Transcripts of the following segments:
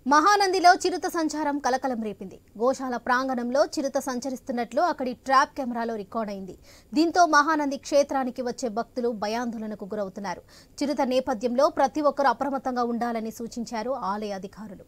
మహానందిలో చిరుత సంచారం కలకలం రేపింది గోశాల ప్రాంగణంలో చిరుత సంచరిస్తున్నట్లు అక్కడి ట్రాప్ కెమెరాలో రికార్డ్ అయింది దీంతో మహానంది క్షేత్రానికి వచ్చే భక్తులు భయాందోళనకు గురవుతున్నారు చిరుత నేపథ్యంలో ప్రతి ఒక్కరూ అప్రమత్తంగా ఉండాలని సూచించారు ఆలయ అధికారులు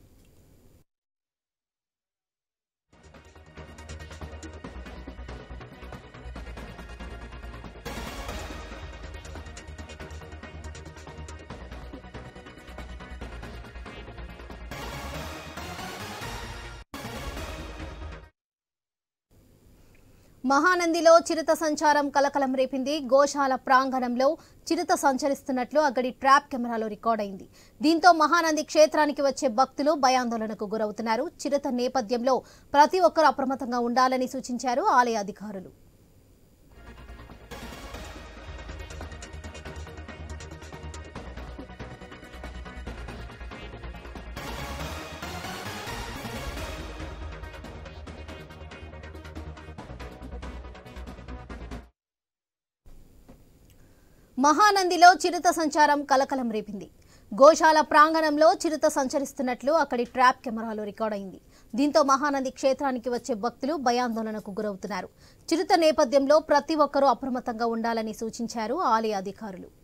మహానందిలో చిరుత సంచారం కలకలం రేపింది గోశాల ప్రాంగణంలో చిరుత సంచరిస్తున్నట్లు అక్కడి ట్రాప్ కెమెరాలో రికార్డ్ అయింది దీంతో మహానంది క్షేత్రానికి వచ్చే భక్తులు భయాందోళనకు గురవుతున్నారు చిరుత నేపథ్యంలో ప్రతి ఒక్కరూ అప్రమత్తంగా ఉండాలని సూచించారు ఆలయ అధికారులు మహానందిలో చిరుత సంచారం కలకలం రేపింది గోశాల ప్రాంగణంలో చిరుత సంచరిస్తున్నట్లు అక్కడి ట్రాప్ కెమెరాలో రికార్డ్ అయింది దీంతో మహానంది క్షేత్రానికి వచ్చే భక్తులు భయాందోళనకు గురవుతున్నారు చిరుత నేపథ్యంలో ప్రతి ఒక్కరూ అప్రమత్తంగా ఉండాలని సూచించారు ఆలయ అధికారులు